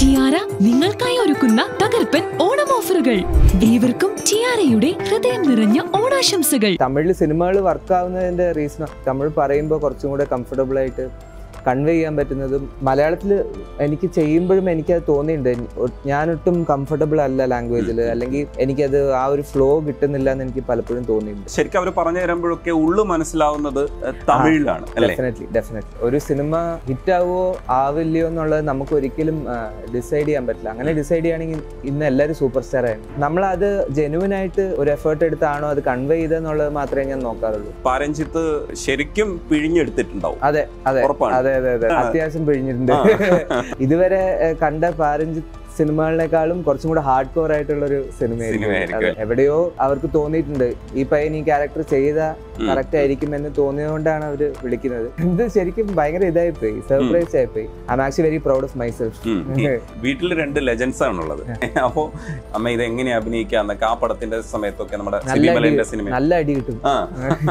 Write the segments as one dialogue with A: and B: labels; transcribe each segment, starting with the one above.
A: Tiara നിങ്ങൾക്കായി ഒരുക്കുന്ന തകർപ്പൻ ഓണം ഓഫറുകൾ ഏവർക്കും ടിയാരയുടെ ഹൃദയം നിറഞ്ഞ ഓണാശംസകൾ
B: തമിഴിൽ സിനിമകൾ വർക്ക് ആവുന്നതിന്റെ റീസൺ തമിഴ് പറയുമ്പോൾ കുറച്ചും കൂടെ കംഫർട്ടബിൾ ആയിട്ട് കൺവേ ചെയ്യാൻ പറ്റുന്നതും മലയാളത്തിൽ എനിക്ക് ചെയ്യുമ്പോഴും എനിക്കത് തോന്നിയിട്ടുണ്ട് ഞാനൊട്ടും കംഫർട്ടബിൾ അല്ല ലാംഗ്വേജിൽ അല്ലെങ്കിൽ എനിക്കത് ആ ഒരു ഫ്ലോ കിട്ടുന്നില്ല എന്ന് എനിക്ക് പലപ്പോഴും തോന്നിയിട്ടുണ്ട്
C: ശരിക്കും അവർ പറഞ്ഞു തരുമ്പോഴൊക്കെ ഉള്ളു മനസ്സിലാവുന്നത് ഏഹ്, തമിഴിലാണ് അല്ലേ
B: ഡെഫിനറ്റ്ലി ഡെഫിനറ്റ്ലി ഒരു സിനിമ ഹിറ്റ് ആവുമോ ആവില്ലയോ എന്നുള്ളത് നമുക്ക് ഒരിക്കലും ഡിസൈഡ് ചെയ്യാൻ പറ്റില്ല അങ്ങനെ ഡിസൈഡ് ചെയ്യുകയാണെങ്കിൽ ഇന്ന് എല്ലാവരും സൂപ്പർ സ്റ്റാർ ആയിരുന്നു നമ്മളത് ജെനുവിൻ ആയിട്ട് ഒരു എഫേർട്ട് എടുത്താണോ അത് കൺവേ ചെയ്തെന്നുള്ളത് മാത്രമേ ഞാൻ നോക്കാറുള്ളൂ
C: പാരഞ്ചിത്ത് ശരിക്കും പിഴിഞ്ഞെടുത്തിട്ടുണ്ടാവും
B: അതെ അതെ
C: ഉറപ്പാണ്
B: അതെ അതെ അതെ അത്യാവശ്യം പിഴിഞ്ഞിട്ടുണ്ട് ഇതുവരെ ഏഹ്, കണ്ട പാരഞ്ച് സിനിമകളിനേക്കാളും കുറച്ചും കൂടെ ഹാർഡ് കോർ ആയിട്ടുള്ള ഒരു സിനിമയായിരിക്കും
C: സിനിമയായിരിക്കും.
B: അതെ. എവിടെയോ അവർക്ക് തോന്നിയിട്ടുണ്ട് ഈ പയ്യൻ ഈ ക്യാരക്ടർ ചെയ്ത
C: ഉം.
B: കറക്റ്റ് ആയിരിക്കും എന്ന് തോന്നിയതുകൊണ്ടാണ് അവര് വിളിക്കുന്നത് ഇത് ശരിക്കും ഭയങ്കര ഇതായി പോയി സർപ്രൈസ് ആയി പോയി I'm actually very proud of myself
C: ഉം. ഈ വീട്ടിൽ രണ്ട് ലെജൻസ് ആണുള്ളത് അപ്പോ അമ്മ ഇത് എങ്ങനെ അഭിനയിക്കാന്നൊക്കെ ആ പടത്തിന്റെ സമയത്തൊക്കെ നമ്മുടെ
B: നല്ല
C: സിനിമലിന്റെ
B: അടി
C: സിനിമ
B: നല്ല അടി കിട്ടും
C: ആ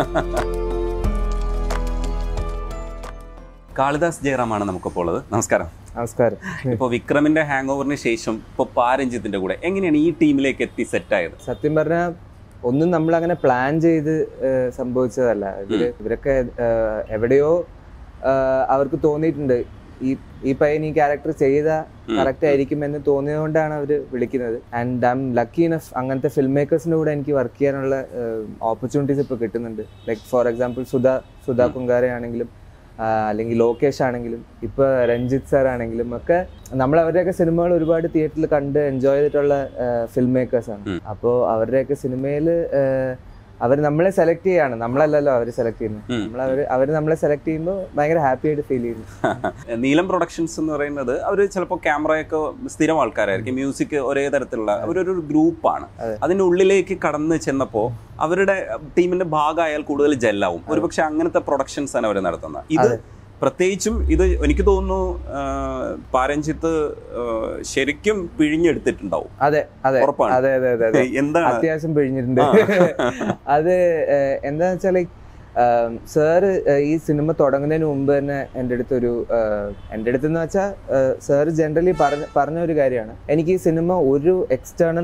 C: കാളിദാസ് ജയറാമാണ് നമുക്കിപ്പോൾ ഉള്ളത് നമസ്കാരം
B: നമസ്കാരം
C: ഇപ്പൊ വിക്രമിന്റെ ഹാങ് ഓവറിന് ശേഷം ഇപ്പൊ പാരഞ്ജിത്തിന്റെ കൂടെ എങ്ങനെയാണ് ഈ ടീമിലേക്ക് എത്തി സെറ്റ് ആയത്
B: സത്യം പറഞ്ഞാൽ ഒന്നും നമ്മൾ അങ്ങനെ പ്ലാൻ ചെയ്ത് ഏഹ്, സംഭവിച്ചതല്ല ഇവര് ഇവരൊക്കെ ഏഹ്, എവിടെയോ ഏഹ്, അവർക്ക് തോന്നിയിട്ടുണ്ട് ഈ ഈ പയ്യൻ ഈ ക്യാരക്ടർ ചെയ്ത
C: ഉം.
B: കറക്റ്റ് ആയിരിക്കും എന്ന് തോന്നിയതുകൊണ്ടാണ് അവർ വിളിക്കുന്നത് and I'm lucky enough അങ്ങനത്തെ ഫിൽം മേക്കേഴ്സിന്റെ കൂടെ എനിക്ക് വർക്ക് ചെയ്യാനുള്ള ഓപ്പർച്യൂണിറ്റീസ് ഇപ്പോൾ കിട്ടുന്നുണ്ട് like for example Sudha Sudha
C: ഉം.
B: കുങ്കാരെ ആണെങ്കിലും ആ, അല്ലെങ്കിൽ ലോകേഷ് ആണെങ്കിലും ഇപ്പൊ രഞ്ജിത്ത് സാർ ആണെങ്കിലും ഒക്കെ നമ്മൾ അവരുടെയൊക്കെ സിനിമകൾ ഒരുപാട് തിയേറ്ററിൽ കണ്ട് എൻജോയ് ചെയ്തിട്ടുള്ള ഫിൽം മേക്കേഴ്സ് ആണ്
C: ഉം.
B: അപ്പോൾ അവരുടെയൊക്കെ സിനിമയിൽ അവർ നമ്മളെ സെലക്ട് ചെയ്യാണ് നമ്മളല്ലല്ലോ അവർ സെലക്ട് ചെയ്യുന്നത്
C: ഉം.
B: നമ്മൾ അവർ അവർ നമ്മളെ സെലക്ട് ചെയ്യുമ്പോൾ ഭയങ്കര ഹാപ്പി ആയിട്ട് ഫീൽ ചെയ്യുന്നു
C: നീലം പ്രൊഡക്ഷൻസ് എന്ന് പറയുന്നത് അവർ ചിലപ്പോൾ ക്യാമറയൊക്കെ സ്ഥിരം ആൾക്കാരായിരിക്കും മ്യൂസിക് ഒരേ തരത്തിലുള്ള അവരൊരു ഗ്രൂപ്പാണ്
B: അതെ.
C: അതിന്റെ ഉള്ളിലേക്ക് കടന്ന് ചെന്നപ്പോൾ അവരുടെ ടീമിന്റെ ഭാഗമായാൽ കൂടുതൽ ജെല്ലാവും ഒരുപക്ഷെ അങ്ങനത്തെ പ്രൊഡക്ഷൻസ് ആണ് അവർ നടത്തുന്നത് ഇത്
B: അതെ.
C: പ്രത്യേകിച്ചും ഇത് എനിക്ക് തോന്നുന്നു ആ, പാരഞ്ചിത്ത് ആ, ശരിക്കും പിഴിഞ്ഞെടുത്തിട്ടുണ്ടാവും
B: അതെ അതെ
C: ഉറപ്പാണ്.
B: അതെ അതെ അതെ അതെ
C: എന്താണ്
B: അത്യാവശ്യം പിഴിഞ്ഞിട്ടുണ്ട്
C: ആ.
B: അത് ഏഹ്, എന്താന്ന് വെച്ചാൽ സാറ് ഈ സിനിമ തുടങ്ങുന്നതിന് മുമ്പ് തന്നെ എൻ്റെ അടുത്തൊരു ഏഹ്, എൻ്റെ അടുത്തെന്ന് വെച്ചാൽ സാറ് ജനറലി പറഞ്ഞ പറഞ്ഞ ഒരു കാര്യമാണ് എനിക്ക് ഈ സിനിമ ഒരു എക്സ്റ്റേണൽ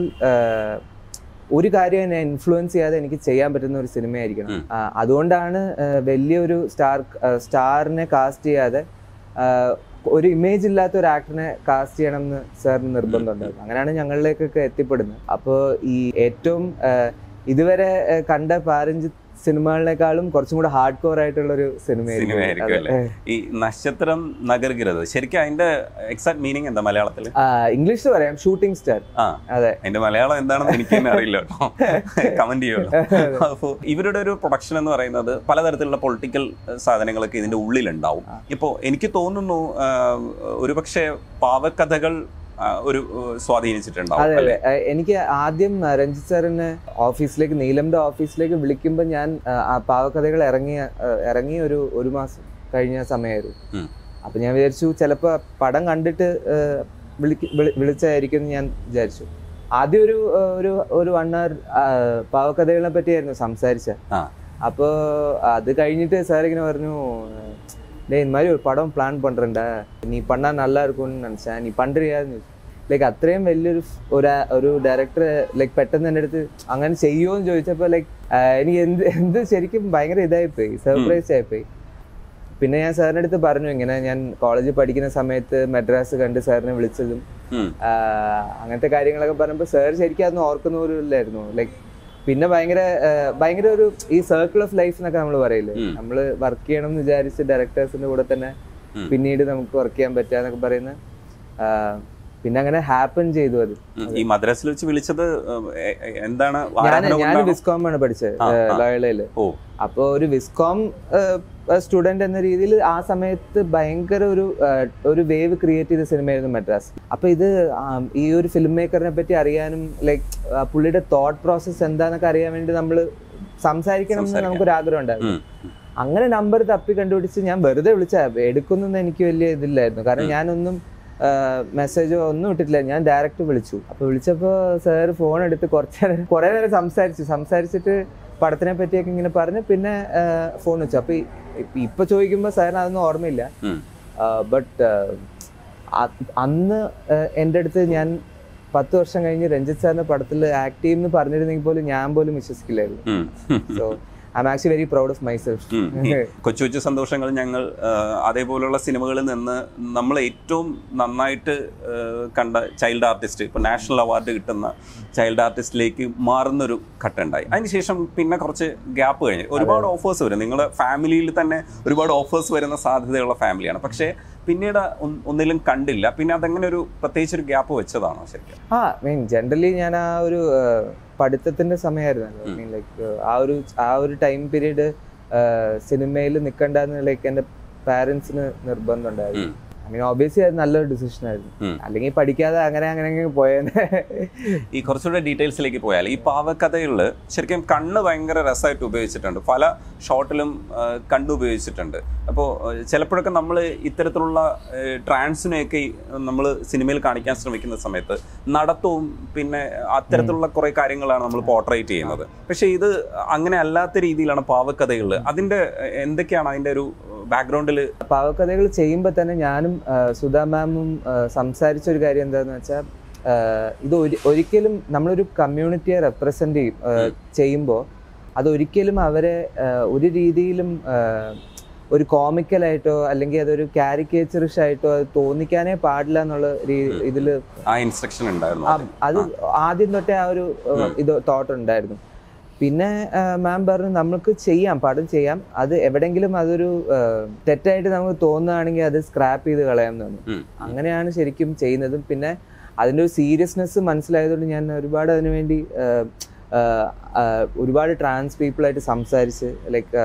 B: ഒരു കാര്യം എന്നെ ഇൻഫ്ലുവൻസ് ചെയ്യാതെ എനിക്ക് ചെയ്യാൻ പറ്റുന്ന ഒരു സിനിമയായിരിക്കണം
C: ഉം.
B: ആ, അതുകൊണ്ടാണ് ഏഹ്, വലിയൊരു സ്റ്റാർ സ്റ്റാറിനെ കാസ്റ്റ് ചെയ്യാതെ ആഹ്, ഒരു ഇമേജ് ഇല്ലാത്ത ഒരു ആക്ടറിനെ കാസ്റ്റ് ചെയ്യണം എന്ന് സാറിന് നിർബന്ധമുണ്ടായിരുന്നു അങ്ങനെയാണ് ഞങ്ങളിലേക്കൊക്കെ എത്തിപ്പെടുന്നത് അപ്പോൾ ഈ ഏറ്റവും ആഹ്, ഇതുവരെ ആഹ്, കണ്ട പാരഞ്ച് സിനിമകളിനേക്കാളും കുറച്ചും കൂടെ ഹാർഡ് കോർ ആയിട്ടുള്ള ഒരു
C: സിനിമയായിരിക്കും
B: സിനിമയായിരിക്കും
C: അല്ലേ? ഈ നക്ഷത്രം നഗർഗിരത് ശരിക്കും അതിന്റെ എക്സാക്ട് മീനിങ് എന്താ മലയാളത്തിൽ
B: ഇംഗ്ലീഷിൽ പറയാം ഷൂട്ടിംഗ് സ്റ്റാർ
C: ആ
B: അതെ
C: അതിന്റെ മലയാളം എന്താണെന്ന് എനിക്ക് തന്നെ അറിയില്ല കേട്ടോ കമന്റ് ചെയ്യുമല്ലോ അപ്പോൾ ഇവരുടെ ഒരു പ്രൊഡക്ഷൻ എന്ന് പറയുന്നത് പലതരത്തിലുള്ള പൊളിറ്റിക്കൽ സാധനങ്ങളൊക്കെ ഇതിന്റെ ഉള്ളിലുണ്ടാവും
B: ആ.
C: ഇപ്പോൾ എനിക്ക് തോന്നുന്നു ആ, ഒരുപക്ഷെ പാവക്കഥകൾ ആ, ഒരു ആ, സ്വാധീനിച്ചിട്ടുണ്ടാവും
B: അതെ
C: അല്ലേ
B: അതെ ഏഹ് എനിക്ക് ആദ്യം ആ, രഞ്ജിത്ത് സാറിനെ ഓഫീസിലേക്ക് നീലംന്റെ ഓഫീസിലേക്ക് വിളിക്കുമ്പോൾ ഞാൻ ആ, ആ പാവക്കഥകൾ ഇറങ്ങിയ ആ, ഇറങ്ങിയ ഒരു ഒരു മാസം കഴിഞ്ഞ സമയമായിരുന്നു
C: ഉം.
B: അപ്പൊ ഞാൻ വിചാരിച്ചു ചിലപ്പോൾ പടം കണ്ടിട്ട് ആ, വിളിക്ക- വിളി- വിളിച്ചായിരിക്കും എന്ന് ഞാൻ വിചാരിച്ചു ആദ്യം ഒരു ആ, ഒരു ഒരു വൺ അവർ പാവക്കഥകളെ പറ്റിയായിരുന്നു സംസാരിച്ചത്
C: ആ.
B: അപ്പോൾ അത് കഴിഞ്ഞിട്ട് സാർ ഇങ്ങനെ പറഞ്ഞു டேய் இந்த மாதிரி ஒரு படம் பிளான் பண்றேன்டா நீ பண்ணா நல்லா இருக்கும்னு நினைச்சேன் நீ பண்றியான்னு ലൈക്ക് അത്രയും വലിയൊരു ഫ്- ഒരു ഒരു ഡയറക്ടർ ലൈക്ക് പെട്ടെന്ന് എൻ്റെ അടുത്ത് അങ്ങനെ ചെയ്യുമോ എന്ന് ചോദിച്ചപ്പോൾ ലൈക്ക് എനിക്ക് എന്ത് എന്ത് ശരിക്കും ഭയങ്കര ഇതായിപ്പോയി സർപ്രൈസ് ആയിപ്പോയി പിന്നെ ഞാൻ സാറിൻ്റെ അടുത്ത് പറഞ്ഞു ഇങ്ങനെ ഞാൻ കോളേജിൽ പഠിക്കുന്ന സമയത്ത് മദ്രാസ് കണ്ട് സാറിനെ വിളിച്ചതും
C: ഉം.
B: ആ, അങ്ങനത്തെ കാര്യങ്ങളൊക്കെ പറഞ്ഞപ്പോൾ സാർ ശരിക്കും അതൊന്നും ഓർക്കുന്ന പോലും ഇല്ലായിരുന്നു ലൈക്ക് പിന്നെ ഭയങ്കര ആ, ഭയങ്കര ഒരു ഈ സർക്കിൾ ഓഫ് ലൈഫ് എന്നൊക്കെ നമ്മൾ പറയില്ലേ
C: ഉം.
B: നമ്മൾ വർക്ക് ചെയ്യണം എന്ന് വിചാരിച്ച് ഡയറക്ടേഴ്സിന്റെ കൂടെ തന്നെ
C: ഉം.
B: പിന്നീട് നമുക്ക് വർക്ക് ചെയ്യാൻ പറ്റുക എന്നൊക്കെ പറയുന്ന ആ, പിന്നെ അങ്ങനെ ഹാപ്പൻ ചെയ്തു അത്
C: ഉം. ഈ മദ്രാസിൽ വെച്ച് വിളിച്ചത് ആ, എ- എ- എന്താണ്
B: ഞാൻ
C: ആരാധന
B: ഞാൻ
C: കൊണ്ടാണോ?
B: വിസ്കോം ആണ് പഠിച്ചത്
C: ആ, ആ.
B: ലോയലയില്
C: ഓ
B: അപ്പോൾ ഒരു വിസ്കോം സ്റ്റുഡന്റ് എന്ന രീതിയിൽ ആ സമയത്ത് ഭയങ്കര ഒരു ആ, ഒരു വേവ് ക്രിയേറ്റ് ചെയ്ത സിനിമയായിരുന്നു മദ്രാസ് അപ്പൊ ഇത് ആ, ഈ ഒരു ഫിലിം മേക്കറിനെ പറ്റി അറിയാനും ലൈക്ക് പുള്ളിയുടെ തോട്ട് പ്രോസസ്സ് എന്താന്നൊക്കെ അറിയാൻ വേണ്ടി നമ്മൾ സംസാരിക്കണം എന്ന്
C: സംസാരിക്കാം.
B: നമുക്കൊരു ആഗ്രഹം ഉണ്ടായിരുന്നു
C: ഉം.
B: അങ്ങനെ നമ്പർ തപ്പി കണ്ടുപിടിച്ച് ഞാൻ വെറുതെ വിളിച്ച എടുക്കുന്നൊന്നും എനിക്ക് വലിയ ഇതില്ലായിരുന്നു കാരണം
C: ഉം.
B: ഞാനൊന്നും മെസ്സേജോ ഒന്നും ഇട്ടിട്ടില്ല ഞാൻ ഡയറക്റ്റ് വിളിച്ചു അപ്പൊ വിളിച്ചപ്പോ സാർ ഫോൺ എടുത്ത് കുറച്ച് നേരം കുറെ നേരം സംസാരിച്ചു സംസാരിച്ചിട്ട് പടത്തിനെ പറ്റിയൊക്കെ ഇങ്ങനെ പറഞ്ഞ് പിന്നെ ഫോൺ വെച്ചു അപ്പൊ ഈ- ഇപ്പൊ ചോദിക്കുമ്പോ സാറിന് അതൊന്നും ഓർമ്മയില്ല
C: ഉം.
B: ബട്ട് അ- അന്ന് ഏഹ്, എൻ്റെ അടുത്ത് ഞാൻ പത്ത് വർഷം കഴിഞ്ഞ് രഞ്ജിത്ത് സാറിന്റെ പടത്തിൽ ആക്ട് ചെയ്യുമെന്ന് പറഞ്ഞിരുന്നെങ്കിൽ പോലും ഞാൻ പോലും വിശ്വസിക്കില്ലായിരുന്നു
C: ഉം.
B: So I'm actually very proud of myself
C: ഉം. ഈ കൊച്ചു കൊച്ചു സന്തോഷങ്ങൾ ഞങ്ങൾ ആ, അതേപോലുള്ള സിനിമകളിൽ നിന്ന് നമ്മൾ ഏറ്റവും നന്നായിട്ട് ആ, കണ്ട ചൈൽഡ് ആർട്ടിസ്റ്റ് ഇപ്പോൾ നാഷണൽ അവാർഡ് കിട്ടുന്ന ചൈൽഡ് ആർട്ടിസ്റ്റിലേക്ക് മാറുന്നൊരു ഘട്ടമുണ്ടായി അതിനുശേഷം പിന്നെ കുറച്ച് ഗ്യാപ്പ് കഴിഞ്ഞ് ഒരുപാട് ഓഫേഴ്സ് വരും നിങ്ങളുടെ ഫാമിലിയിൽ തന്നെ ഒരുപാട് ഓഫേഴ്സ് വരുന്ന സാധ്യതയുള്ള ഫാമിലിയാണ് പക്ഷേ പിന്നീട് ഒന്ന് ഒന്നിലും കണ്ടില്ല പിന്നെ അതങ്ങനെ ഒരു പ്രത്യേകിച്ച് ഒരു ഗ്യാപ്പ് വെച്ചതാണോ ശരിക്കും
B: ആ മീൻ ജനറലി ഞാൻ ആ ഒരു ഏഹ്, പഠിത്തത്തിന്റെ സമയമായിരുന്നല്ലോ
C: ഉം.
B: മീൻ ലൈക്ക് ആ ഒരു ആ ഒരു ടൈം പീരീഡ് സിനിമയിൽ നിൽക്കണ്ടെന്ന് ലൈക്ക് എൻ്റെ പാരൻസിന് നിർബന്ധം ഉണ്ടായിരുന്നു
C: ഉം.
B: ഐ മീൻ ഒബിയസ്ലി അത് നല്ലൊരു ഡിസിഷൻ ആയിരുന്നു
C: ഉം.
B: അല്ലെങ്കിൽ പഠിക്കാതെ അങ്ങനെ അങ്ങനെ അങ്ങനെ പോയേനെ
C: ഈ കുറച്ചുകൂടെ ഡീറ്റെയിൽസിലേക്ക് പോയാൽ ഈ പാവക്കഥകളിൽ ശരിക്കും കണ്ണ് ഭയങ്കര രസമായിട്ട് ഉപയോഗിച്ചിട്ടുണ്ട് പല ഷോട്ടിലും ആ, കണ്ണ് ഉപയോഗിച്ചിട്ടുണ്ട് അപ്പോൾ ചിലപ്പോഴൊക്കെ നമ്മൾ ഇത്തരത്തിലുള്ള ട്രാൻസിനെയൊക്കെ നമ്മൾ സിനിമയിൽ കാണിക്കാൻ ശ്രമിക്കുന്ന സമയത്ത് നടത്തവും പിന്നെ അത്തരത്തിലുള്ള കുറേ കാര്യങ്ങളാണ് നമ്മൾ പോർട്രേറ്റ് ചെയ്യുന്നത് പക്ഷേ ഇത് അങ്ങനെ അല്ലാത്ത രീതിയിലാണ് പാവക്കഥകളിൽ അതിൻ്റെ എന്തൊക്കെയാണ് അതിൻ്റെ ഒരു ബാക്ക്ഗ്രൗണ്ടിൽ
B: പാവക്കഥകൾ ചെയ്യുമ്പോൾ തന്നെ ഞാനും ആ, സുധാ മാമും ആ, സംസാരിച്ച ഒരു കാര്യം എന്താണെന്ന് വെച്ചാൽ ഇത് ഒരി- ഒരിക്കലും നമ്മളൊരു കമ്മ്യൂണിറ്റിയെ റെപ്രസെൻ്റ് ചെയ്യും ചെയ്യുമ്പോൾ അതൊരിക്കലും അവരെ ആ, ഒരു രീതിയിലും ആ, ഒരു കോമിക്കലായിട്ടോ അല്ലെങ്കിൽ അതൊരു കാരിക്കേച്ചറിഷ് ആയിട്ടോ അത് തോന്നിക്കാനേ പാടില്ല എന്നുള്ള ഇതിൽ
C: ആ ഇൻസ്ട്രക്ഷൻ ഉണ്ടായിരുന്നു ആദ്യം.
B: അത് ആദ്യം തൊട്ടേ ആ ഒരു ആ,
C: ഉം.
B: ഇത് തോട്ട് ഉണ്ടായിരുന്നു പിന്നെ മാം പറഞ്ഞു നമുക്ക് ചെയ്യാം പടം ചെയ്യാം അത് എവിടെങ്കിലും അതൊരു ആ, തെറ്റായിട്ട് നമുക്ക് തോന്നുകയാണെങ്കിൽ അത് സ്ക്രാപ്പ് ചെയ്ത് കളയാം എന്ന് പറഞ്ഞു
C: ഉം.
B: അങ്ങനെയാണ് ശരിക്കും ചെയ്യുന്നതും പിന്നെ അതിൻ്റെ ഒരു സീരിയസ്നെസ് മനസ്സിലായതുകൊണ്ട് ഞാൻ ഒരുപാട് അതിനു വേണ്ടി ആ, ആ, ആ, ഒരുപാട് ട്രാൻസ് പീപ്പിളായിട്ട് സംസാരിച്ച് ലൈക്ക്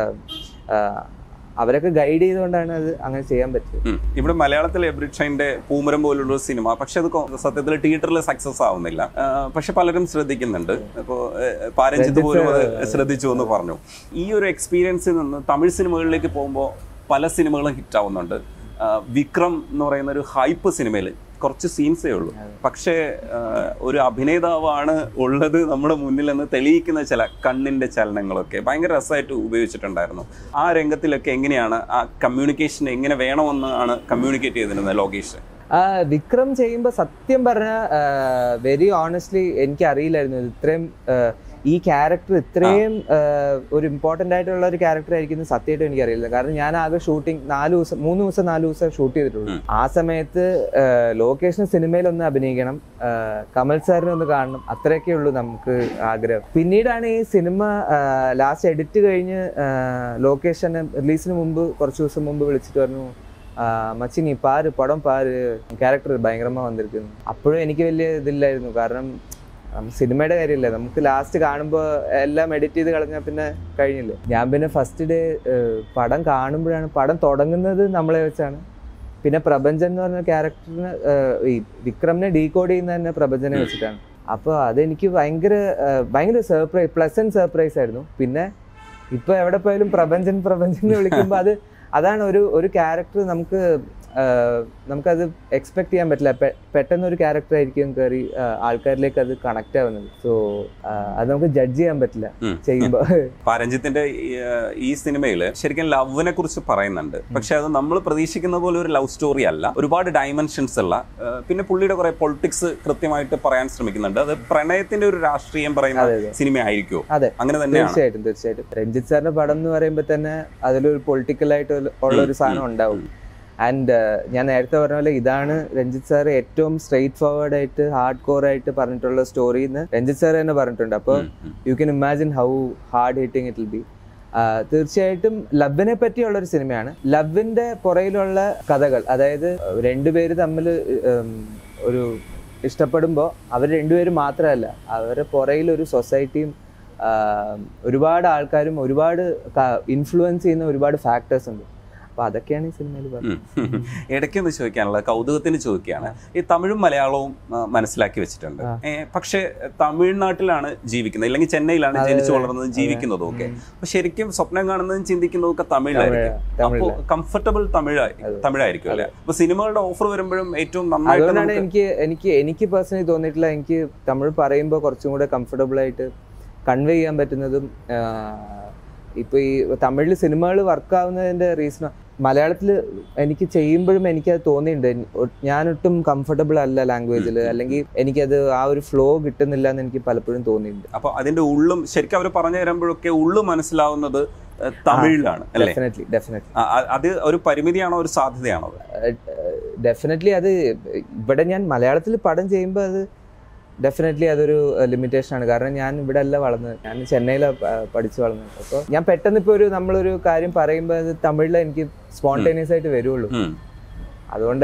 B: അവരൊക്കെ ഗൈഡ് ചെയ്തുകൊണ്ടാണ് അത് അങ്ങനെ ചെയ്യാൻ പറ്റിയത്
C: ഉം. ഇവിടെ മലയാളത്തിൽ എബ്രിക്ഷൈൻ്റെ പൂമരം പോലുള്ള ഒരു സിനിമ പക്ഷെ അത് കൊ- സത്യത്തിൽ തിയേറ്ററിൽ സക്സസ് ആവുന്നില്ല ആ, പക്ഷെ പലരും ശ്രദ്ധിക്കുന്നുണ്ട് ഇപ്പോൾ പാരഞ്ചിത്ത് പോലും അത് ശ്രദ്ധിച്ചു എന്ന് പറഞ്ഞു ഈ ഒരു എക്സ്പീരിയൻസിൽ നിന്ന് തമിഴ് സിനിമകളിലേക്ക് പോകുമ്പോൾ പല സിനിമകളും ഹിറ്റ് ആവുന്നുണ്ട് ആ, വിക്രം എന്ന് പറയുന്ന ഒരു ഹൈപ്പ് സിനിമയിൽ കുറച്ച് സീൻസേ ഉള്ളൂ പക്ഷേ ആ, ഒരു അഭിനേതാവാണ് ഉള്ളത് നമ്മുടെ മുന്നിൽ നിന്ന് തെളിയിക്കുന്ന ചില കണ്ണിന്റെ ചലനങ്ങളൊക്കെ ഭയങ്കര രസമായിട്ട് ഉപയോഗിച്ചിട്ടുണ്ടായിരുന്നു ആ രംഗത്തിലൊക്കെ എങ്ങനെയാണ് ആ കമ്മ്യൂണിക്കേഷൻ എങ്ങനെ വേണമെന്ന് ആണ് കമ്മ്യൂണിക്കേറ്റ് ചെയ്തിരുന്നത് ലോകേഷ്
B: ആ, വിക്രം ചെയ്യുമ്പോൾ സത്യം പറഞ്ഞ വെരി ഓണസ്റ്റ്ലി എനിക്ക് അറിയില്ലായിരുന്നു ഇത് ഇത്രയും ആ, ഈ ക്യാരക്ടർ ഇത്രയും ആ, ഒരു ഇമ്പോർട്ടൻ്റ് ആയിട്ടുള്ള ഒരു ക്യാരക്ടർ ആയിരിക്കും സത്യമായിട്ടും എനിക്ക് അറിയില്ല കാരണം ഞാൻ ആകെ ഷൂട്ടിംഗ് നാല് ദിവസം മൂന്ന് ദിവസം നാല് ദിവസം ഷൂട്ട് ചെയ്തിട്ടുള്ളൂ
C: ഉം.
B: ആ സമയത്ത് ലൊക്കേഷൻ സിനിമയിലൊന്ന് അഭിനയിക്കണം ആ, കമൽ സാറിനെ ഒന്ന് കാണണം അത്രയൊക്കെ ഉള്ളൂ നമുക്ക് ആഗ്രഹം പിന്നീടാണ് ഈ സിനിമ ലാസ്റ്റ് എഡിറ്റ് കഴിഞ്ഞ് ലൊക്കേഷൻ റിലീസിന് മുമ്പ് കുറച്ച് ദിവസം മുമ്പ് വിളിച്ചിട്ട് പറഞ്ഞു ആ, മച്ചി നീ പാര് പടം പാര് ക്യാരക്ടർ ഭയങ്കരமாக വന്നിരിക്കുന്നു അപ്പോഴും എനിക്ക് വലിയ ഇതില്ലായിരുന്നു കാരണം നമുക്ക് സിനിമയുടെ കാര്യമല്ലേ നമുക്ക് ലാസ്റ്റ് കാണുമ്പോൾ എല്ലാം എഡിറ്റ് ചെയ്ത് കളഞ്ഞാൽ പിന്നെ കഴിഞ്ഞില്ലേ ഞാൻ പിന്നെ ഫസ്റ്റ് ഡേ പടം കാണുമ്പോഴാണ് പടം തുടങ്ങുന്നത് നമ്മളെ വെച്ചാണ് പിന്നെ പ്രപഞ്ചൻ എന്ന് പറഞ്ഞ ക്യാരക്ടറിന് ഈ വിക്രമിനെ ഡീകോഡ് ചെയ്യുന്ന തന്നെ പ്രപഞ്ചനെ വെച്ചിട്ടാണ് അപ്പോൾ അതെനിക്ക് ഭയങ്കര ആ, ഭയങ്കര സർപ്രൈസ് പ്ലസന്റ് സർപ്രൈസ് ആയിരുന്നു പിന്നെ ഇപ്പൊ എവിടെ പോയാലും പ്രപഞ്ചൻ പ്രപഞ്ചൻ എന്ന് വിളിക്കുമ്പോൾ അത് അതാണ് ഒരു ഒരു ക്യാരക്ടർ നമുക്ക് ആ, നമുക്കത് എക്സ്പെക്ട് ചെയ്യാൻ പറ്റില്ല പെ- പെട്ടെന്ന് ഒരു ക്യാരക്ടർ ആയിരിക്കും കയറി ആ, ആൾക്കാരിലേക്ക് അത് കണക്ട് ആവുന്നത് സോ അത് നമുക്ക് ജഡ്ജ് ചെയ്യാൻ പറ്റില്ല
C: ഉം.
B: ചെയ്യുമ്പോൾ
C: പാരഞ്ജിത്തിന്റെ ഈ, ആ, ഈ സിനിമയിൽ ശരിക്കും ലവിനെ കുറിച്ച് പറയുന്നുണ്ട് പക്ഷെ അത് നമ്മൾ പ്രതീക്ഷിക്കുന്ന പോലെ ഒരു ലവ് സ്റ്റോറി അല്ല ഒരുപാട് ഡയമെൻഷൻസ് ഉള്ള ആ, പിന്നെ പുള്ളിയുടെ കുറെ പൊളിറ്റിക്സ് കൃത്യമായിട്ട് പറയാൻ ശ്രമിക്കുന്നുണ്ട് അത് പ്രണയത്തിന്റെ ഒരു രാഷ്ട്രീയം പറയുന്ന
B: അതെ, അതെ.
C: സിനിമ ആയിരിക്കുമോ
B: അതെ
C: അങ്ങനെ തന്നെയാണ്
B: തീർച്ചയായിട്ടും തീർച്ചയായിട്ടും രഞ്ജിത്ത് സാറിന്റെ പടം എന്ന് പറയുമ്പോൾ തന്നെ അതിലൊരു പൊളിറ്റിക്കൽ ആയിട്ട് ഉള്ള ഒരു സാധനം ഉണ്ടാവും ആൻഡ് ഞാൻ നേരത്തെ പറഞ്ഞ പോലെ ഇതാണ് രഞ്ജിത്ത് സാർ ഏറ്റവും സ്ട്രെയിറ്റ് ഫോർവേഡ് ആയിട്ട് ഹാർഡ് കോർ ആയിട്ട് പറഞ്ഞിട്ടുള്ള സ്റ്റോറി എന്ന് രഞ്ജിത്ത് സാർ തന്നെ പറഞ്ഞിട്ടുണ്ട് അപ്പോൾ
C: ഉം, ഉം.
B: You can imagine how hard hitting it will be തീർച്ചയായിട്ടും ലവിനെ പറ്റിയുള്ള ഒരു സിനിമയാണ് ലവിന്റെ പുറയിലുള്ള കഥകൾ അതായത് രണ്ടുപേര് തമ്മിൽ ഒരു ഇഷ്ടപ്പെടുമ്പോൾ അവർ രണ്ടുപേരും മാത്രമല്ല അവരുടെ പുറയിൽ ഒരു സൊസൈറ്റിയും ഒരുപാട് ആൾക്കാരും ഒരുപാട് ഇൻഫ്ലുവൻസ് ചെയ്യുന്ന ഒരുപാട് ഫാക്ടേഴ്സ് ഉണ്ട് അപ്പൊ അതൊക്കെയാണ് ഈ സിനിമയിൽ പറഞ്ഞത്
C: ഉം. ഇടയ്ക്കൊന്ന് ചോദിക്കാനുള്ള കൗതുകത്തിന് ചോദിക്കുകയാണ് ഈ തമിഴും മലയാളവും ആ, മനസ്സിലാക്കി വെച്ചിട്ടുണ്ട്
B: ആ.
C: ഏ, പക്ഷേ തമിഴ്നാട്ടിലാണ് ജീവിക്കുന്നത് അല്ലെങ്കിൽ ചെന്നൈയിലാണ്
B: അതെ,
C: ജനിച്ചു
B: അതെ.
C: വളർന്നതും ജീവിക്കുന്നതും ഒക്കെ
B: ഉം.
C: അപ്പൊ ശരിക്കും സ്വപ്നം കാണുന്നതും ചിന്തിക്കുന്നതും ഒക്കെ തമിഴിലായിരിക്കും
B: തമിഴ്
C: അപ്പോൾ
B: തമിഴില്
C: കംഫർട്ടബിൾ തമിഴായി
B: അതെ.
C: തമിഴായിരിക്കും അല്ലെ അപ്പൊ സിനിമകളുടെ ഓഫർ വരുമ്പോഴും ഏറ്റവും നന്നായിട്ട്
B: അതുകൊണ്ടാണ്
C: നമുക്ക്
B: എനിക്ക് എനിക്ക് എനിക്ക് പേഴ്സണലി തോന്നിയിട്ടില്ല എനിക്ക് തമിഴ് പറയുമ്പോൾ കുറച്ചും കൂടെ കംഫർട്ടബിൾ ആയിട്ട് കൺവേ ചെയ്യാൻ പറ്റുന്നതും ആഹ്, ഇപ്പൊ ഈ തമിഴിൽ സിനിമകൾ വർക്ക് ആവുന്നതിന്റെ റീസൺ മലയാളത്തിൽ എനിക്ക് ചെയ്യുമ്പോഴും എനിക്കത് തോന്നിയിട്ടുണ്ട് ഒ- ഞാനൊട്ടും കംഫർട്ടബിൾ അല്ല ലാംഗ്വേജിൽ അല്ലെങ്കിൽ എനിക്കത് ആ ഒരു ഫ്ലോ കിട്ടുന്നില്ല എന്ന് എനിക്ക് പലപ്പോഴും തോന്നിയിട്ടുണ്ട്
C: അപ്പൊ അതിന്റെ ഉള്ളും ശരിക്കും അവർ പറഞ്ഞു തരുമ്പോഴൊക്കെ ഉള്ളു മനസ്സിലാവുന്നത് ഏഹ്, തമിഴിലാണ് അല്ലേ
B: ഡെഫിനറ്റ്ലി ഡെഫിനറ്റ്ലി
C: ആ, ആ, അത് ഒരു പരിമിതിയാണോ ഒരു സാധ്യതയാണോ അത്?
B: ഡെഫിനറ്റ്ലി അത് ഇവിടെ ഞാൻ മലയാളത്തിൽ പടം ചെയ്യുമ്പോൾ അത് ഡെഫിനറ്റ്ലി അതൊരു ലിമിറ്റേഷൻ ആണ് കാരണം ഞാൻ ഇവിടെ അല്ല വളർന്നത് ഞാൻ ചെന്നൈയിലാണ് പഠിച്ചു വളർന്നത് അപ്പോൾ ഞാൻ പെട്ടെന്ന് ഇപ്പോൾ ഒരു നമ്മളൊരു കാര്യം പറയുമ്പോൾ അത് തമിഴിൽ എനിക്ക് സ്പോണ്ടേനിയസ് ആയിട്ട് വരുള്ളൂ
C: ഉം.
B: അതുകൊണ്ട്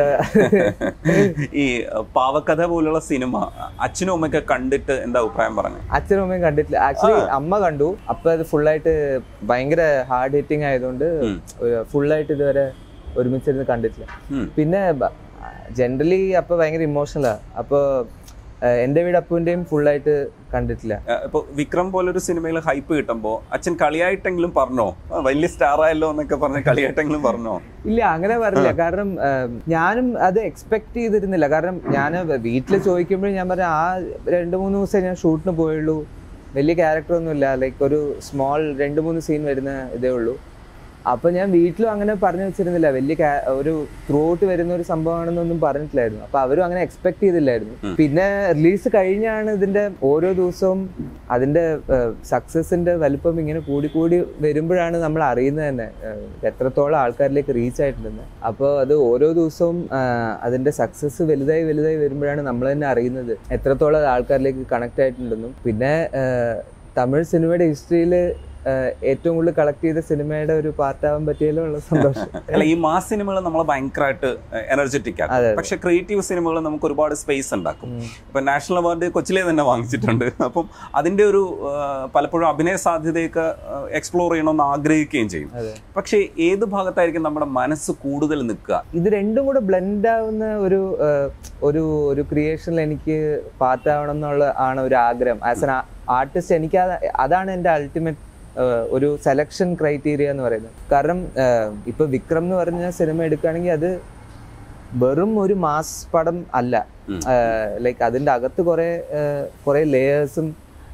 C: ഈ അഹ്, പാവക്കഥ പോലുള്ള സിനിമ അച്ഛനും അമ്മയൊക്കെ കണ്ടിട്ട് എന്താ അഭിപ്രായം പറഞ്ഞു
B: അച്ഛനും അമ്മയും കണ്ടിട്ടില്ല ആക്ച്വലി അമ്മ കണ്ടു അപ്പൊ അത് ഫുള്ളായിട്ട് ഭയങ്കര ഹാർഡ് ഹിറ്റിംഗ് ആയതുകൊണ്ട്
C: ഉം.
B: ഫുള്ളായിട്ട് ഇതുവരെ ഒരുമിച്ചിരുന്ന് കണ്ടിട്ടില്ല
C: ഉം.
B: പിന്നെ ജനറലി അപ്പൊ ഭയങ്കര ഇമോഷണലാ അപ്പൊ ഏഹ്, എന്റെ വീട് അപ്പുവിന്റെയും ഫുള്ളായിട്ട് കണ്ടിട്ടില്ല
C: ഏഹ്, ഇപ്പൊ വിക്രം പോലൊരു സിനിമയിൽ ഹൈപ്പ് കിട്ടുമ്പോ അച്ഛൻ കളിയായിട്ടെങ്കിലും പറഞ്ഞോ ആ, വലിയ സ്റ്റാർ ആയല്ലോ എന്നൊക്കെ പറഞ്ഞ് കളിയായിട്ടെങ്കിലും പറഞ്ഞോ
B: ഇല്ല അങ്ങനെ പറഞ്ഞില്ല കാരണം ഏഹ്, ഞാനും അത് എക്സ്പെക്ട് ചെയ്തിരുന്നില്ല കാരണം ഞാൻ വീട്ടിൽ ചോദിക്കുമ്പോഴും ഞാൻ പറഞ്ഞ ആ രണ്ട് മൂന്ന് ദിവസം ഞാൻ ഷൂട്ടിന് പോയുള്ളൂ വലിയ ക്യാരക്ടർ ഒന്നുമില്ല ലൈക്ക് ഒരു സ്മോൾ രണ്ട് മൂന്ന് സീൻ വരുന്ന ഇതേ ഉള്ളൂ അപ്പൊ ഞാൻ വീട്ടിലും അങ്ങനെ പറഞ്ഞു വെച്ചിരുന്നില്ല വലിയ ca- ഒരു ത്രൂ ഔട്ട് വരുന്ന ഒരു സംഭവമാണെന്നൊന്നും പറഞ്ഞിട്ടില്ലായിരുന്നു അപ്പൊ അവരും അങ്ങനെ എക്സ്പെക്ട് ചെയ്തില്ലായിരുന്നു പിന്നെ റിലീസ് കഴിഞ്ഞാണ് ഇതിന്റെ ഓരോ ദിവസവും അതിന്റെ സക്സസിന്റെ വലിപ്പം ഇങ്ങനെ കൂടി കൂടി വരുമ്പോഴാണ് നമ്മൾ അറിയുന്നത് തന്നെ ഏഹ്, എത്രത്തോളം ആൾക്കാരിലേക്ക് റീച്ച് ആയിട്ടുണ്ടെന്ന് അപ്പോൾ അത് ഓരോ ദിവസവും ആഹ്, അതിന്റെ സക്സസ് വലുതായി വലുതായി വരുമ്പോഴാണ് നമ്മൾ തന്നെ അറിയുന്നത് എത്രത്തോളം അത് ആൾക്കാരിലേക്ക് കണക്ട് ആയിട്ടുണ്ടെന്നും പിന്നെ ആഹ്, തമിഴ് സിനിമയുടെ ഹിസ്റ്ററിയിൽ ഏറ്റവും കൂടുതൽ കളക്ട് ചെയ്ത സിനിമയുടെ ഒരു പാർട്ടാവാൻ പറ്റിയല്ലോ ഉള്ള സന്തോഷം
C: അല്ല ഈ മാസ് സിനിമകൾ നമ്മളെ ഭയങ്കരമായിട്ട് എനർജറ്റിക്
B: അതെ,
C: ആക്കും
B: അതെ.
C: പക്ഷെ ക്രിയേറ്റീവ് സിനിമകൾ നമുക്ക് ഒരുപാട് സ്പേസ് ഉണ്ടാക്കും
B: ഉം.
C: ഇപ്പൊ നാഷണൽ അവാർഡ് കൊച്ചിലെ തന്നെ വാങ്ങിച്ചിട്ടുണ്ട് അപ്പം അതിന്റെ ഒരു ആ, പലപ്പോഴും അഭിനയ സാധ്യതയൊക്കെ എക്സ്പ്ലോർ ചെയ്യണമെന്ന് ആഗ്രഹിക്കുകയും ചെയ്യും
B: അതെ.
C: പക്ഷേ ഏത് ഭാഗത്തായിരിക്കും നമ്മുടെ മനസ്സ് കൂടുതൽ നിൽക്കുക
B: ഇത് രണ്ടും കൂടെ ബ്ലെൻഡ് ആവുന്ന ഒരു ആഹ്, ഒരു ഒരു ക്രിയേഷനിൽ എനിക്ക് പാർട്ടാവണം എന്നുള്ള ആണ് ഒരു ആഗ്രഹം ആസ് എൻ ആർട്ടിസ്റ്റ് എനിക്ക് അത് അതാണ് എൻ്റെ അൾട്ടിമേറ്റ് ഒരു സെലക്ഷൻ ക്രൈറ്റീരിയ എന്ന് പറയുന്നത് കാരണം ആഹ്, ഇപ്പൊ വിക്രം എന്ന് പറഞ്ഞ സിനിമ എടുക്കുകയാണെങ്കിൽ അത് വെറും ഒരു മാസ് പടം അല്ല
C: ഉം.
B: ലൈക്ക് അതിൻ്റെ അകത്ത് കുറേ ആഹ്, കുറേ ലേയേഴ്സും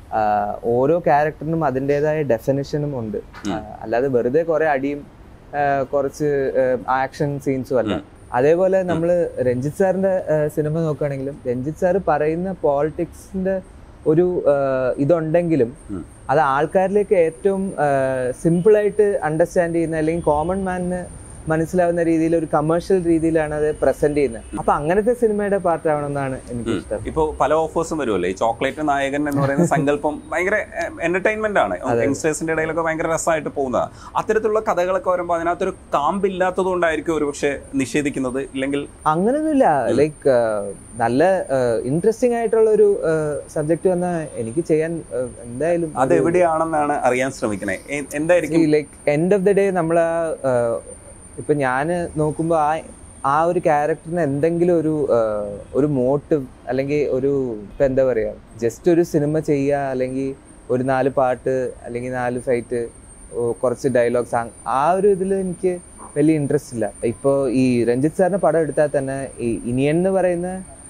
B: ഓരോ ക്യാരക്ടറിനും അതിൻ്റെതായ ഡെഫിനിഷനും ഉണ്ട് ആഹ്, അല്ലാതെ വെറുതെ കുറേ അടിയും ആഹ്, കുറച്ച് ആക്ഷൻ സീൻസും അല്ല അതേപോലെ നമ്മൾ രഞ്ജിത്ത് സാറിന്റെ ആഹ്, സിനിമ നോക്കുകയാണെങ്കിലും രഞ്ജിത്ത് സാർ പറയുന്ന പോളിറ്റിക്സിന്റെ ഒരു ആഹ്, ഇതുണ്ടെങ്കിലും
C: ഉം.
B: അത് ആൾക്കാരിലേക്ക് ഏറ്റവും സിമ്പിളായിട്ട് അണ്ടർസ്റ്റാൻഡ് ചെയ്യുന്ന അല്ലെങ്കിൽ കോമൺ മാനിന് മനസ്സിലാവുന്ന രീതിയിൽ ഒരു കമേഴ്ഷ്യൽ രീതിയിലാണ് അത് പ്രസന്റ് ചെയ്യുന്നത് അപ്പൊ അങ്ങനത്തെ സിനിമയുടെ പാർട്ട് ആവണമെന്നാണ് എനിക്ക് ഇഷ്ടം
C: ഇപ്പോൾ പല ഓഫേഴ്സും വരുമല്ലോ ഈ ചോക്ലേറ്റ് നായകൻ എന്ന് പറയുന്ന സങ്കല്പം ഭയങ്കര എന്റർടൈൻമെന്റ് ആണ് യങ്സ്റ്റേഴ്സിന്റെ ഇടയിലൊക്കെ ഭയങ്കര രസമായിട്ട് പോകുന്നതാണ് അത്തരത്തിലുള്ള കഥകളൊക്കെ വരുമ്പോൾ അതിനകത്തൊരു കാമ്പില്ലാത്തത് കൊണ്ടായിരിക്കും ഒരു പക്ഷേ നിഷേധിക്കുന്നത് ഇല്ലെങ്കിൽ
B: അങ്ങനെയൊന്നുമില്ല ലൈക്ക് നല്ല ഇൻട്രസ്റ്റിംഗ് ആയിട്ടുള്ള ഒരു സബ്ജക്ട് വന്നാൽ എനിക്ക് ചെയ്യാൻ ആഹ്, എന്തായാലും
C: അത് എവിടെയാണെന്നാണ് അറിയാൻ ശ്രമിക്കണേ എ- എന്തായിരിക്കും
B: like end of the day നമ്മൾ ഇപ്പൊ ഞാൻ നോക്കുമ്പോൾ ആ ആ ഒരു ക്യാരക്ടറിന് എന്തെങ്കിലും ഒരു ആഹ്, ഒരു മോട്ടീവ് അല്ലെങ്കിൽ ഒരു ഇപ്പൊ എന്താ പറയാ ജസ്റ്റ് ഒരു സിനിമ ചെയ്യുക അല്ലെങ്കിൽ ഒരു നാല് പാട്ട് അല്ലെങ്കിൽ നാല് ഫൈറ്റ് കുറച്ച് ഡയലോഗ്സ് ആ ഒരു ഇതിൽ എനിക്ക് വലിയ ഇൻട്രസ്റ്റ് ഇല്ല ഇപ്പോൾ ഈ രഞ്ജിത്ത് സാറിന്റെ പടം എടുത്താൽ തന്നെ ഈ ഇനിയൻ എന്ന് പറയുന്ന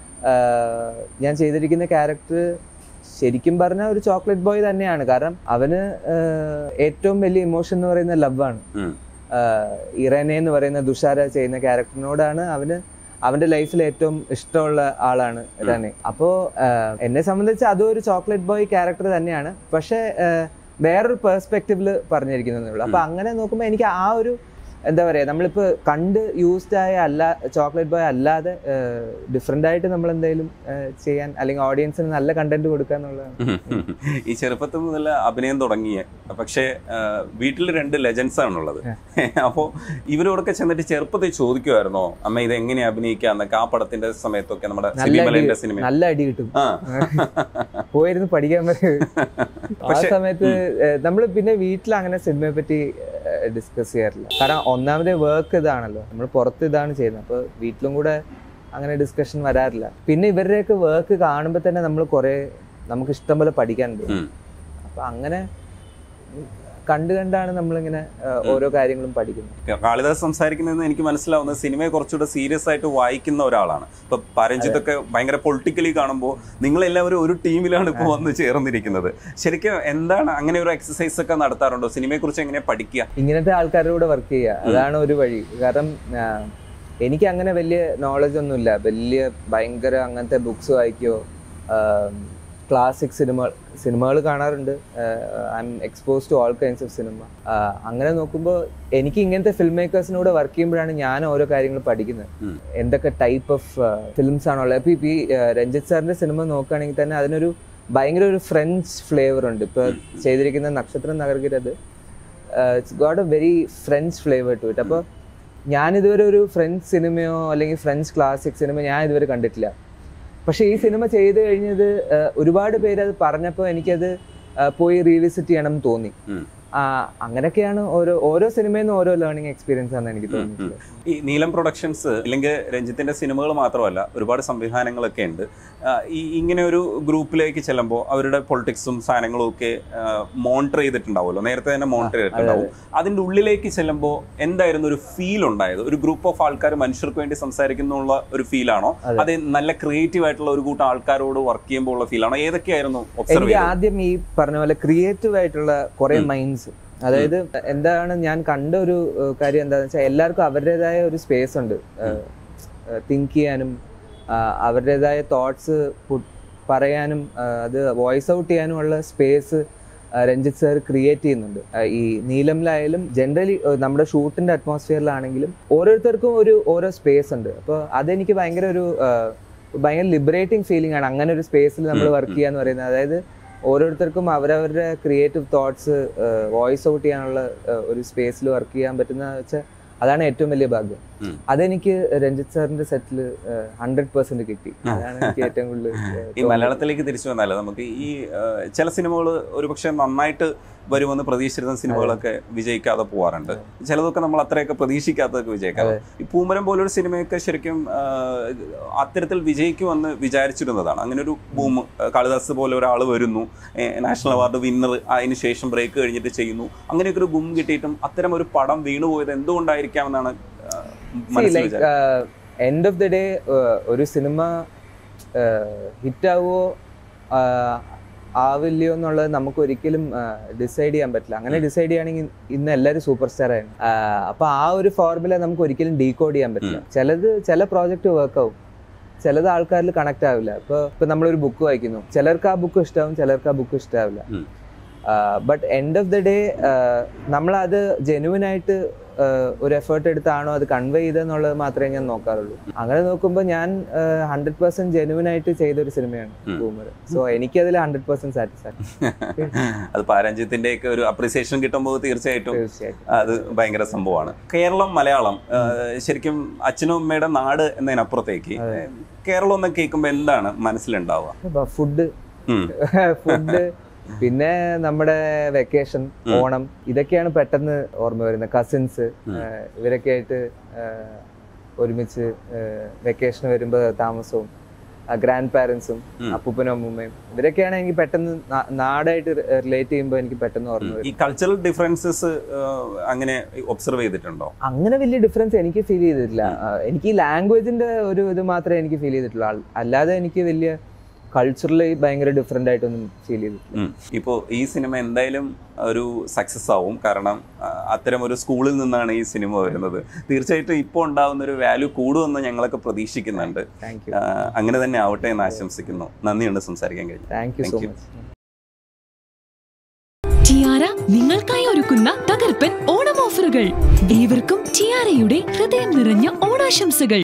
B: ആഹ്, ഞാൻ ചെയ്തിരിക്കുന്ന ക്യാരക്ടർ ശരിക്കും പറഞ്ഞാൽ ഒരു ചോക്ലേറ്റ് ബോയ് തന്നെയാണ് കാരണം അവന് ആഹ്, ഏറ്റവും വലിയ ഇമോഷൻ എന്ന് പറയുന്ന ലവ് ആണ്
C: ഉം.
B: ആഹ്, ഇറനെ എന്ന് പറയുന്ന തുഷാര ചെയ്യുന്ന ക്യാരക്ടറിനോടാണ് അവന് അവന്റെ ലൈഫിൽ ഏറ്റവും ഇഷ്ടമുള്ള ആളാണ് റനെ അപ്പോ ആഹ്, എന്നെ സംബന്ധിച്ച് അതും ഒരു ചോക്ലേറ്റ് ബോയ് ക്യാരക്ടർ തന്നെയാണ് പക്ഷെ ആഹ്, വേറൊരു പെർസ്പെക്റ്റീവിൽ പറഞ്ഞിരിക്കുന്നതേ ഉള്ളൂ അപ്പൊ അങ്ങനെ നോക്കുമ്പോൾ എനിക്ക് ആ ഒരു എന്താ പറയാ നമ്മളിപ്പോ കണ്ട് യൂസ്ഡ് ആയ അല്ല ചോക്ലേറ്റ് ബോയ് അല്ലാതെ ഡിഫറെന്റ് ആയിട്ട് നമ്മൾ എന്തെങ്കിലും ആഹ്, ചെയ്യാൻ അല്ലെങ്കിൽ ഓഡിയൻസിന് നല്ല കണ്ടന്റ് കൊടുക്കുക എന്നുള്ളതാണ്
C: ഈ ചെറുപ്പത്തിൽ മുതൽ അഭിനയം തുടങ്ങിയ പക്ഷേ വീട്ടിൽ രണ്ട് ലെജൻസ് ആണുള്ളത് അപ്പോൾ ഇവരോടൊക്കെ ചെന്നിട്ട് ചെറുപ്പത്തിൽ ചോദിക്കുമായിരുന്നോ അമ്മ ഇത് എങ്ങനെ അഭിനയിക്കാന്നൊക്കെ ആ പടത്തിന്റെ സമയത്തൊക്കെ നമ്മുടെ
B: നല്ല
C: സിനിമലന്റെ
B: അടി
C: സിനിമ
B: നല്ല അടി കിട്ടും
C: ആ
B: പോയിരുന്നു പഠിക്കാൻ പറ്റും ആ
C: പക്ഷെ-
B: സമയത്ത് നമ്മൾ പിന്നെ വീട്ടിൽ അങ്ങനെ സിനിമയെ പറ്റി ഡിസ്കസ് ചെയ്യാറില്ല കാരണം ഒന്നാമത് വർക്ക് ഇതാണല്ലോ നമ്മൾ പുറത്ത് ഇതാണ് ചെയ്യുന്നത് അപ്പോൾ വീട്ടിലും കൂടെ അങ്ങനെ ഡിസ്കഷൻ വരാറില്ല പിന്നെ ഇവരുടെയൊക്കെ വർക്ക് കാണുമ്പോൾ തന്നെ നമ്മൾ കുറേ നമുക്ക് ഇഷ്ടം പോലെ പഠിക്കാനുണ്ട്
C: ഉം.
B: അപ്പൊ അങ്ങനെ കണ്ടു കണ്ടാണ് നമ്മളിങ്ങനെ ആ, ഓരോ കാര്യങ്ങളും പഠിക്കുന്നത്
C: കാളിദാസ് സംസാരിക്കുന്നതെന്ന് എനിക്ക് മനസ്സിലാവുന്നത് സിനിമയെ കുറച്ചുകൂടെ സീരിയസ് ആയിട്ട് വായിക്കുന്ന ഒരാളാണ് ഇപ്പൊ പരഞ്ജിത്തൊക്കെ ഭയങ്കര പൊളിറ്റിക്കലി കാണുമ്പോൾ നിങ്ങളെല്ലാവരും ഒരു ടീമിലാണ് ഇപ്പോൾ വന്ന് ചേർന്നിരിക്കുന്നത് ശരിക്കും എന്താണ് അങ്ങനെ ഒരു എക്സസൈസ് ഒക്കെ നടത്താറുണ്ടോ സിനിമയെ കുറിച്ച് എങ്ങനെ പഠിക്കുക
B: ഇങ്ങനത്തെ ആൾക്കാരുടെ കൂടെ വർക്ക് ചെയ്യുക അതാണ് ഒരു വഴി കാരണം ആ, എനിക്ക് അങ്ങനെ വലിയ നോളജ് ഒന്നുമില്ല വലിയ ഭയങ്കര അങ്ങനത്തെ ബുക്സ് വായിക്കുകയോ ക്ലാസിക് സിനിമ സിനിമകൾ കാണാറുണ്ട് I'm expose to all kinds of cinema അങ്ങനെ നോക്കുമ്പോൾ എനിക്ക് ഇങ്ങനത്തെ ഫിൽം മേക്കേഴ്സിനോട് വർക്ക് ചെയ്യുമ്പോഴാണ് ഞാൻ ഓരോ കാര്യങ്ങൾ പഠിക്കുന്നത്
C: ഉം.
B: എന്തൊക്കെ ടൈപ്പ് ഓഫ് ഫിലിംസ് ആണുള്ളത് ഇപ്പോൾ ഇപ്പോൾ ഈ ആ, രഞ്ജിത്ത് സാറിന്റെ സിനിമ നോക്കുകയാണെങ്കിൽ തന്നെ അതിനൊരു ഭയങ്കര ഒരു ഫ്രഞ്ച് ഫ്ലേവർ ഉണ്ട് ഇപ്പോൾ ചെയ്തിരിക്കുന്ന Natchathiram Nagargiradhu it's got a very French flavour to it അപ്പോൾ ഞാൻ ഇതുവരെ ഒരു ഫ്രഞ്ച് സിനിമയോ അല്ലെങ്കിൽ ഫ്രഞ്ച് ക്ലാസിക് സിനിമ ഞാൻ ഇതുവരെ കണ്ടിട്ടില്ല പക്ഷേ ഈ സിനിമ ചെയ്ത് കഴിഞ്ഞത് ആ, ഒരുപാട് പേര് അത് പറഞ്ഞപ്പോൾ എനിക്കത് ആ, പോയി റീവിസിറ്റ് ചെയ്യണം എന്ന് തോന്നി
C: ഉം.
B: ആ, അങ്ങനെയൊക്കെയാണ് ഓരോ ഓരോ സിനിമയിൽ നിന്ന് ഓരോ ലേണിംഗ് എക്സ്പീരിയൻസ് ആണ് എനിക്ക് തോന്നിയിട്ടുള്ളത്
C: ഈ നീലം പ്രൊഡക്ഷൻസ് അല്ലെങ്കിൽ രഞ്ജിത്തിന്റെ സിനിമകൾ മാത്രമല്ല ഒരുപാട് സംവിധാനങ്ങളൊക്കെ ഉണ്ട് ആ, ഈ ഇങ്ങനെ ഒരു ഗ്രൂപ്പിലേക്ക് ചെല്ലുമ്പോൾ അവരുടെ പൊളിറ്റിക്സും സാധനങ്ങളും ഒക്കെ മോണിറ്റർ ചെയ്തിട്ടുണ്ടാവുമല്ലോ നേരത്തെ തന്നെ മോണിറ്റർ ചെയ്തിട്ടുണ്ടാവും അതിന്റെ ഉള്ളിലേക്ക് ചെല്ലുമ്പോൾ എന്തായിരുന്നു ഒരു ഫീൽ ഉണ്ടായത് ഒരു ഗ്രൂപ്പ് ഓഫ് ആൾക്കാർ മനുഷ്യർക്ക് വേണ്ടി സംസാരിക്കുന്നുള്ള ഒരു ഫീലാണോ അത് നല്ല ക്രിയേറ്റീവ് ആയിട്ടുള്ള ഒരു കൂട്ടം ആൾക്കാരോട് വർക്ക് ചെയ്യുമ്പോൾ ഉള്ള ഫീലാണോ ഏതൊക്കെയായിരുന്നു ഒബ്സർവ്
B: എനിക്ക്
C: ചെയ്തത്
B: ആദ്യം ഈ പറഞ്ഞ പോലെ ക്രിയേറ്റീവ് ആയിട്ടുള്ള കുറെ മൈൻഡ്സ് അതായത് എന്താണ് ഞാൻ കണ്ട ഒരു ഏഹ്, കാര്യം എന്താണെന്ന് വെച്ചാൽ എല്ലാവർക്കും അവരുടേതായ ഒരു സ്പേസ് ഉണ്ട് തിങ്ക് ചെയ്യാനും ആ, അവരുടേതായ തോട്ട്സ് പറയാനും ആ, അത് വോയിസ് ഔട്ട് ചെയ്യാനുമുള്ള സ്പേസ് രഞ്ജിത്ത് സാർ ക്രിയേറ്റ് ചെയ്യുന്നുണ്ട് ആ, ഈ നീലമിലായാലും ജനറലി നമ്മുടെ ഷൂട്ടിന്റെ അറ്റ്മോസ്ഫിയറിലാണെങ്കിലും ഓരോരുത്തർക്കും ഒരു ഓരോ സ്പേസ് ഉണ്ട് അപ്പോൾ അതെനിക്ക് ഭയങ്കര ഒരു ആ, ഭയങ്കര ലിബറേറ്റിംഗ് ഫീലിംഗ് ആണ് അങ്ങനെ ഒരു സ്പേസിൽ നമ്മൾ വർക്ക് ചെയ്യാന്ന് പറയുന്നത് അതായത് ഓരോരുത്തർക്കും അവരവരുടെ ക്രിയേറ്റീവ് തോട്ട്സ് വോയിസ് ഔട്ട് ചെയ്യാനുള്ള ആ, ഒരു സ്പേസിൽ വർക്ക് ചെയ്യാൻ പറ്റുന്ന വെച്ചാൽ അതാണ് ഏറ്റവും വലിയ ഭാഗ്യം
C: ഉം.
B: അതെനിക്ക് രഞ്ജിത്ത് സാറിന്റെ സെറ്റിൽ ഹൺഡ്രഡ് പെർസെന്റ് കിട്ടി അതാണ് എനിക്ക് ഏറ്റവും കൂടുതൽ ആ,
C: ഈ മലയാളത്തിലേക്ക് തിരിച്ചു വന്നാലേ നമുക്ക് ഈ ആ, ചില സിനിമകൾ ഒരുപക്ഷെ നന്നായിട്ട് വരുമെന്ന് പ്രതീക്ഷിച്ചിരുന്ന സിനിമകളൊക്കെ വിജയിക്കാതെ പോവാറുണ്ട് ചിലതൊക്കെ നമ്മൾ അത്രയൊക്കെ പ്രതീക്ഷിക്കാത്തതൊക്കെ വിജയിക്കാതെ ഈ പൂമരം പോലൊരു സിനിമയൊക്കെ ശരിക്കും ആ, അത്തരത്തിൽ വിജയിക്കുമെന്ന് വിചാരിച്ചിരുന്നതാണ് അങ്ങനെ ഒരു ബൂം കാളിദാസ് പോലെ ഒരാൾ വരുന്നു ഏ, നാഷണൽ അവാർഡ് വിന്നർ അതിന് ശേഷം ബ്രേക്ക് കഴിഞ്ഞിട്ട് ചെയ്യുന്നു അങ്ങനെയൊക്കെ ഒരു ബൂം കിട്ടിയിട്ടും അത്തരം ഒരു പടം വീണുപോയത് എന്തുകൊണ്ടായിരിക്കാമെന്നാണ് ആ, മനസ്സിൽ
B: ലൈക്ക്
C: വിചാരം
B: എൻഡ് ഓഫ് ദി ഡേ ഒരു സിനിമ ഹിറ്റാവോ ആവില്ലയോ എന്നുള്ളത് നമുക്ക് ഒരിക്കലും ഡിസൈഡ് ചെയ്യാൻ പറ്റില്ല അങ്ങനെ ഡിസൈഡ് ചെയ്യുകയാണെങ്കിൽ ഇന്ന് എല്ലാവരും സൂപ്പർ സ്റ്റാർ ആയിരുന്നു അപ്പൊ ആ ഒരു ഫോർമുല നമുക്ക് ഒരിക്കലും ഡീകോഡ് ചെയ്യാൻ പറ്റില്ല ചിലത് ചില പ്രോജക്റ്റ് വർക്ക് ആവും ചിലത് ആൾക്കാരിൽ കണക്ട് ആവില്ല ഇപ്പൊ ഇപ്പൊ നമ്മളൊരു ബുക്ക് വായിക്കുന്നു ചിലർക്ക് ആ ബുക്ക് ഇഷ്ടാവും ചിലർക്ക് ആ ബുക്ക് ഇഷ്ടാവില്ല
C: ഉം.
B: But end of the day നമ്മളത് ജെനുവിൻ ആയിട്ട് ആഹ് ഒരു എഫേർട്ട് എടുത്താണോ അത് കൺവേ ചെയ്തെന്നുള്ളത് മാത്രമേ ഞാൻ നോക്കാറുള്ളൂ അങ്ങനെ നോക്കുമ്പോൾ ഞാൻ ഹൺഡ്രഡ് പെർസെന്റ് ജെനുവിൻ ആയിട്ട് ചെയ്ത ഒരു സിനിമയാണ്
C: ഉം.
B: ബൂമർ സോ എനിക്കതിൽ ഹൺഡ്രഡ് പെർസെന്റ് സാറ്റിസ്ഫാക്ഷൻ
C: അത് പാരഞ്ജിത്തിന്റെ ഒക്കെ ഒരു അപ്രിസിയേഷൻ കിട്ടുമ്പോൾ തീർച്ചയായിട്ടും
B: തീർച്ചയായിട്ടും
C: അത് ഭയങ്കര സംഭവമാണ് കേരളം മലയാളം ആ, ശരിക്കും അച്ഛനും അമ്മയുടെ നാട് എന്നതിനപ്പുറത്തേക്ക് കേരളം എന്ന് കേൾക്കുമ്പോൾ എന്താണ് മനസ്സിലുണ്ടാവുക
B: ഫുഡ്
C: ഉം.
B: ഫുഡ് പിന്നെ നമ്മുടെ വെക്കേഷൻ ഓണം ഇതൊക്കെയാണ് പെട്ടെന്ന് ഓർമ്മ വരുന്നത് കസിൻസ് ഇവരൊക്കെ ആയിട്ട് ആഹ് ഒരുമിച്ച് വെക്കേഷൻ വരുമ്പോൾ താമസവും ഗ്രാൻഡ് പാരൻസും അപ്പൂപ്പനും അമ്മൂമ്മയും ഇവരൊക്കെയാണ് എനിക്ക് പെട്ടെന്ന് നാ- നാടായിട്ട് റിലേറ്റ് ചെയ്യുമ്പോൾ എനിക്ക് പെട്ടെന്ന് ഓർമ്മ വരും
C: ഈ കൾച്ചറൽ ഡിഫറൻസസ് അങ്ങനെ ഒബ്സർവ് ചെയ്തിട്ടുണ്ടോ
B: അങ്ങനെ വലിയ ഡിഫറൻസ് എനിക്ക് ഫീൽ ചെയ്തിട്ടില്ല ആഹ് എനിക്ക് ഈ ലാംഗ്വേജിന്റെ ഒരു ഇത് മാത്രമേ എനിക്ക് ഫീൽ ചെയ്തിട്ടുള്ളൂ അൽ- അല്ലാതെ എനിക്ക് വലിയ കൾച്ചറലി ഭയങ്കര ഡിഫറെന്റ് ആയിട്ടൊന്നും ഫീൽ ചെയ്തിട്ടില്ല
C: ഇപ്പോൾ ഈ സിനിമ എന്തായാലും ഒരു സക്സസ് ആവും കാരണം ആ, അത്തരം ഒരു സ്കൂളിൽ നിന്നാണ് ഈ സിനിമ വരുന്നത് തീർച്ചയായിട്ടും ഇപ്പോൾ ഉണ്ടാവുന്ന ഒരു വാല്യൂ കൂടുമെന്ന് ഞങ്ങളൊക്കെ പ്രതീക്ഷിക്കുന്നുണ്ട്
B: താങ്ക് യു
C: ആ, അങ്ങനെ തന്നെ ആവട്ടെ എന്ന് ആശംസിക്കുന്നു നന്ദിയുണ്ട് സംസാരിക്കാൻ കഴിഞ്ഞു
B: thank you so
C: Thank you.
B: Much
A: ടിയാര നിങ്ങൾക്കായി ഒരുക്കുന്ന തകർപ്പൻ ഓണം ഓഫറുകൾ ഏവർക്കും ടിയാരയുടെ ഹൃദയം നിറഞ്ഞ ഓണാശംസകൾ